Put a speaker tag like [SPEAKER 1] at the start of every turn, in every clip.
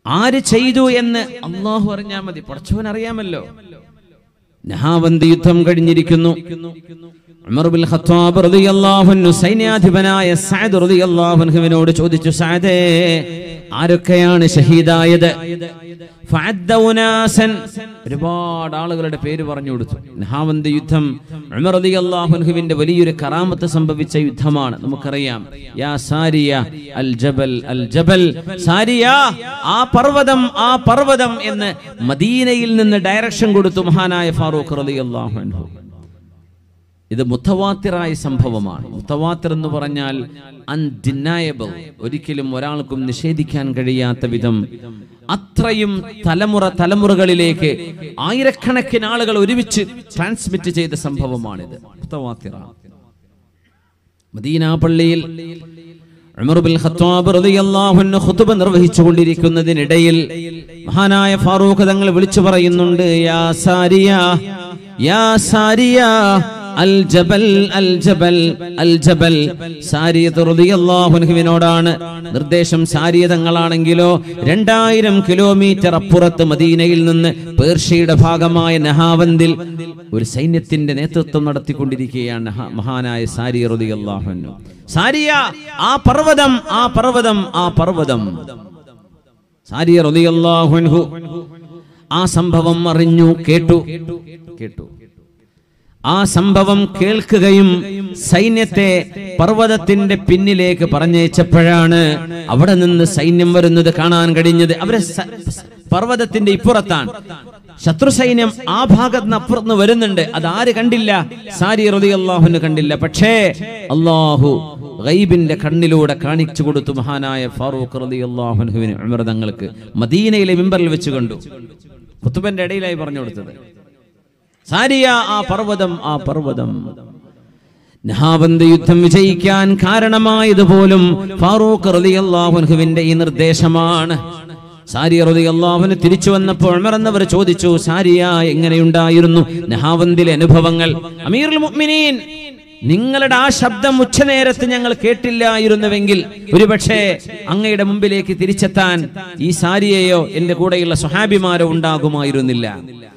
[SPEAKER 1] ആര് ചെയ്തു എന്ന് അള്ളാഹു അറിഞ്ഞാൽ മതി പടച്ചവൻ അറിയാമല്ലോ നഹാവന്ത് യുദ്ധം കഴിഞ്ഞിരിക്കുന്നു ഉമർ ബിൻ ഖത്താബ് റളിയല്ലാഹു അൻഹു സൈന്യാധിപനായ സഅദ് റളിയല്ലാഹു അൻഹുവിനോട് ചോദിച്ചു സഅദേ ആരൊക്കെയാണ് ഷഹീദായത് ഫഅദ്ദ ഉനാസൻ ഒരുപാട് ആളുകളുടെ പേര് പറഞ്ഞു കൊടുത്തു നഹാവന്ത് യുദ്ധം ഉമർ റളിയല്ലാഹു അൻഹുവിന്റെ വലിയൊരു കറാമത്ത് സംഭവിച്ച യുദ്ധമാണ് നമുക്കറിയാം യാ സാരിയ അൽ ജബൽ അൽ ജബൽ സാരിയ ആ പർവ്വതം ആ പർവ്വതം എന്ന് മദീനയിൽ നിന്ന് ഡയറക്ഷൻ കൊടുത്തു മഹാനായ ഫാറൂഖ് റളിയല്ലാഹു അൻഹു ഇത് മുത്തവാത്തിറായ സംഭവമാണ് മുത്തവാത്തിർ എന്ന് പറഞ്ഞാൽ അൺഡിനയബിൾ ഒരിക്കലും ഒരാൾക്കും നിഷേധിക്കാൻ കഴിയാത്ത വിധം അത്രയും തലമുറ തലമുറകളിലേക്ക് ആയിരക്കണക്കിന് ആളുകൾ ഒരുമിച്ച് ട്രാൻസ്മിറ്റ് ചെയ്ത സംഭവമാണിത് മുത്തവാത്തിറ മദീന പള്ളിയിൽ ഉമർ ബിൻ ഖത്താബ് റളിയല്ലാഹു അൻഹു ഖുതുബ നിർവഹിച്ചുകൊണ്ടിരിക്കുന്നതിനിടയിൽ മഹാനായ ഫാറൂഖ് തങ്ങൾ വിളിച്ചു പറയുന്നുണ്ട് യാ സാരിയ യാ സാരിയ അൽ ജബൽ അൽ ജബൽ അൽ ജബൽ സാരിയത്ത് റളിയല്ലാഹു അൻഹുവിനോടാണ് നിർദ്ദേശം സാരിയ തങ്ങളാണെങ്കിലോ രണ്ടായിരം കിലോമീറ്റർ അപ്പുറത്ത് മദീനയിൽ നിന്ന് പേർഷ്യയുടെ ഭാഗമായ നഹാവന്തിൽ ഒരു സൈന്യത്തിന്റെ നേതൃത്വം നടത്തിക്കൊണ്ടിരിക്കുകയാണ് നഹ- മഹാനായ സാരി റളിയല്ലാഹു അൻഹു സാരിയ ആ പർവ്വതം ആ പർവ്വതം ആ പർവ്വതം സാരിയ റളിയല്ലാഹു അൻഹു ആ സംഭവം അറിഞ്ഞു കേട്ടു കേട്ടു ആ സംഭവം കേൾക്കുകയും സൈന്യത്തെ പർവ്വതത്തിന്റെ പിന്നിലേക്ക് പറഞ്ഞയച്ചപ്പോഴാണ് അവിടെ നിന്ന് സൈന്യം വരുന്നത് കാണാൻ കഴിഞ്ഞത് അവരെ സ- പർവ്വതത്തിന്റെ ഇപ്പുറത്താണ് ശത്രു സൈന്യം ആ ഭാഗത്ത് നിന്ന് അപ്പുറത്ത് നിന്ന് വരുന്നുണ്ട് അത് ആര് കണ്ടില്ല സാരി റതി അള്ളാഹുന് കണ്ടില്ല പക്ഷേ അള്ളാഹു ഗൈബിന്റെ കണ്ണിലൂടെ കാണിച്ചു കൊടുത്തു മഹാനായ ഫാറൂഖ് റതി അള്ളാഹുനുവിന് അമൃതങ്ങൾക്ക് മദീനയിലെ മിമ്പറിൽ വെച്ച് കണ്ടു കുത്തുബന്റെ ഇടയിലായി പറഞ്ഞു കൊടുത്തത് സാരിയ ആ പർവ്വതം ആ പർവ്വതം നഹാബന്ത് യുദ്ധം വിജയിക്കാൻ കാരണമായതുപോലും ഫാറൂഖ് റളിയല്ലാഹുവിന്റെ ഈ നിർദ്ദേശമാണ് സാരിയ റളിയല്ലാഹുവിന് തിരിച്ചു വന്നപ്പോൾ ഉമർ എന്നവർ ചോദിച്ചു സാരിയ എങ്ങനെയുണ്ടായിരുന്നു നഹാവന്തിലെ അനുഭവങ്ങൾ അമീറുൽ മുഅ്മിനീൻ നിങ്ങളുടെ ആ ശബ്ദം ഉച്ചനേരത്ത് ഞങ്ങൾ കേട്ടില്ലായിരുന്നുവെങ്കിൽ ഒരുപക്ഷെ അങ്ങയുടെ മുമ്പിലേക്ക് തിരിച്ചെത്താൻ ഈ സാരിയെയോ എന്റെ കൂടെയുള്ള സ്വഹാബിമാരോ ഉണ്ടാകുമായിരുന്നില്ല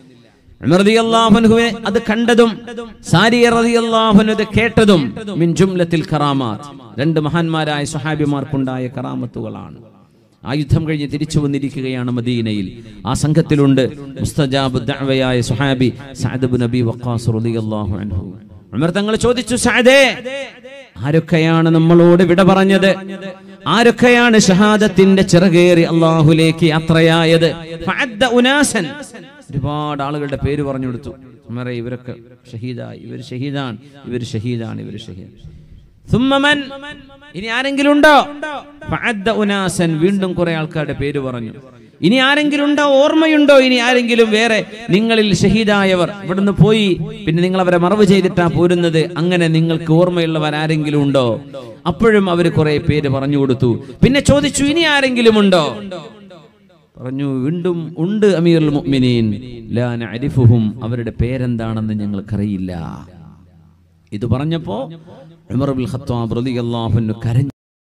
[SPEAKER 1] ഉമർ റളിയല്ലാഹുവിനെ അത് കണ്ടതും സാരിയ റളിയല്ലാഹുവിന് ഇത് കേട്ടതും മിൻ ജുംലത്തിൽ കറാമാത്ത് രണ്ട് മഹാന്മാരായ സ്വഹാബിമാർക്കുണ്ടായ കറാമത്തുകളാണ് ആ യുദ്ധം കഴിഞ്ഞ് തിരിച്ചു വന്നിരിക്കുകയാണ് മദീനയിൽ ആ സംഘത്തിലുണ്ട് മുസ്തജാബ് ദഅവയായ സ്വഹാബി സഅദ് ബിൻ നബി വഖാസ് റളിയല്ലാഹു അൻഹു ഉമർ തങ്ങൾ ചോദിച്ചു സഅദേ ആരൊക്കെയാണ് നമ്മളോട് വിട പറഞ്ഞത് ആരൊക്കെയാണ് ഷഹാദത്തിന്റെ ചിറകേറി അള്ളാഹുലേക്ക് യാത്രയായത് ഫഅദ്ദ ഉനാസൻ ഒരുപാട് ആളുകളുടെ പേര് പറഞ്ഞു കൊടുത്തു ഉമറെ ഇവരൊക്കെ ഷഹീദായി ഇവർ ഷഹീദാണ് ഇവർ ഷഹീദാണ് ഇവർ ഷഹീദ് സുമ്മമൻ ഇനി ആരെങ്കിലും ഉണ്ടോ ഫഅദ്ദ ഉനാസൻ വീണ്ടും കുറെ ആൾക്കാരുടെ പേര് പറഞ്ഞു ഇനി ആരെങ്കിലും ഉണ്ടോ ഓർമ്മയുണ്ടോ ഇനി ആരെങ്കിലും വേറെ നിങ്ങളിൽ ഷഹീദായവർ ഇവിടുന്ന് പോയി പിന്നെ നിങ്ങൾ അവരെ മറവ് ചെയ്തിട്ടാ പോരുന്നത് അങ്ങനെ നിങ്ങൾക്ക് ഓർമ്മയുള്ളവർ ആരെങ്കിലും ഉണ്ടോ അപ്പോഴും അവർ കുറെ പേര് പറഞ്ഞു കൊടുത്തു പിന്നെ ചോദിച്ചു ഇനി ആരെങ്കിലും ഉണ്ടോ പറഞ്ഞു വീണ്ടും ഉണ്ട് അമീറുൽ മുഅ്മിനീൻ ലാ നഅരിഫുഹും അവരുടെ പേരെന്താണെന്ന് ഞങ്ങൾക്കറിയില്ല ഇത് പറഞ്ഞപ്പോ ഉമർ ബിൻ ഖത്താബ് റളിയല്ലാഹു അൻഹു കരഞ്ഞു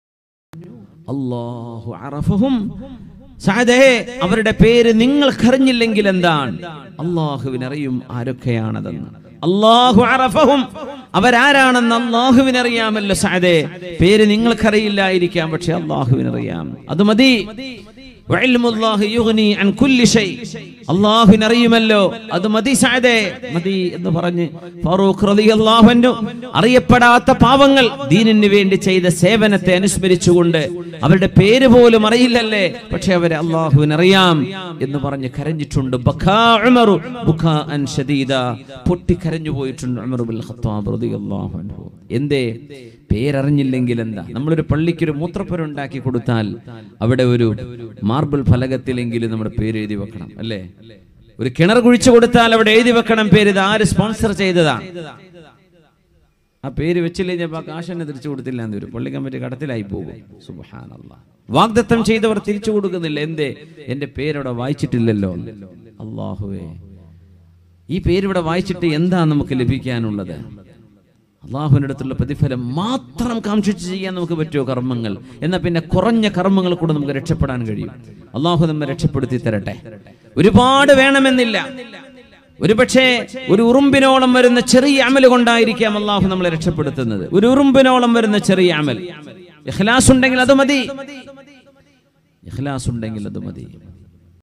[SPEAKER 1] അല്ലാഹു അറഫഹും സഅദേ അവരുടെ പേര് നിങ്ങൾക്കറിഞ്ഞില്ലെങ്കിൽ എന്താണ് അള്ളാഹുവിനറിയും ആരൊക്കെയാണതെന്ന് അള്ളാഹു അറഫഹും അവരാരാണെന്ന് അള്ളാഹുവിനറിയാമല്ലോ സഅദേ പേര് നിങ്ങൾക്കറിയില്ലായിരിക്കാം പക്ഷെ അള്ളാഹുവിനറിയാം അത് മതി വഇൽമുല്ലാഹി യുഗ്നി അൻ കുല്ലി ഷൈ അല്ലാഹുവിനറിയുമല്ലോ അത് മതി സഅദേ മതി എന്ന് പറഞ്ഞ് ഫാറൂഖ് റളിയല്ലാഹു അൻഹു അറിയപ്പെടാത്ത പാവങ്ങൾ ദീനിന് വേണ്ടി ചെയ്ത സേവനത്തെ അനുസ്മരിച്ചുകൊണ്ട് അവരുടെ പേര് പോലും അറിയില്ലല്ലേ പക്ഷെ അവരെ അള്ളാഹുവിനറിയാം എന്ന് പറഞ്ഞ് കരഞ്ഞിട്ടുണ്ട് ബക്കാ ഉമറു ബുക്കാഅൻ ശദീദ പൊട്ടി കരഞ്ഞു പോയിട്ടുണ്ട് ഉമർ ബിൻ ഖത്താബ് റളിയല്ലാഹു അൻഹു എന്തേ പേരറിഞ്ഞില്ലെങ്കിൽ എന്താ നമ്മളൊരു പള്ളിക്ക് ഒരു മൂത്രപ്പുര ഉണ്ടാക്കി കൊടുത്താൽ അവിടെ ഒരു മാർബിൾ ഫലകത്തിലെങ്കിലും നമ്മുടെ പേര് എഴുതി വെക്കണം അല്ലേ ഒരു കിണർ കുഴിച്ചു കൊടുത്താൽ അവിടെ എഴുതി വെക്കണം പേര് ഇത് ആര് സ്പോൺസർ ചെയ്തതാ ആ പേര് വെച്ചില്ലെങ്കിൽ ആ കാശ് തന്നെ തിരിച്ചു കൊടുത്തില്ല എന്ന് വരും പള്ളി കമ്മിറ്റി കടത്തിലായി പോകും സുബ്ഹാനല്ലാഹ് വാഗ്ദത്തം ചെയ്തവർ തിരിച്ചു കൊടുക്കുന്നില്ല എന്തേ എന്റെ പേരവിടെ വായിച്ചിട്ടില്ലല്ലോ അള്ളാഹുവേ ഈ പേരിവിടെ വായിച്ചിട്ട് എന്താ നമുക്ക് ലഭിക്കാനുള്ളത് അള്ളാഹുവിൻ്റെ അടുത്തുള്ള പ്രതിഫലം മാത്രം കാക്ഷിച്ച് ചെയ്യാൻ നമുക്ക് പറ്റുമോ കർമ്മങ്ങൾ എന്നാൽ പിന്നെ കുറഞ്ഞ കർമ്മങ്ങൾ കൂടെ നമുക്ക് രക്ഷപ്പെടാൻ കഴിയും അള്ളാഹു നമ്മെ രക്ഷപ്പെടുത്തി തരട്ടെ ഒരുപാട് വേണമെന്നില്ല ഒരുപക്ഷെ ഒരു ഉറുമ്പിനോളം വരുന്ന ചെറിയ അമൽ കൊണ്ടായിരിക്കാം അള്ളാഹു നമ്മളെ രക്ഷപ്പെടുത്തുന്നത് ഒരു ഉറുമ്പിനോളം വരുന്ന ചെറിയ അമൽ ഇഖ്ലാസ് ഉണ്ടെങ്കിൽ അത് മതി ഇഖ്ലാസ് ഉണ്ടെങ്കിൽ അത് മതി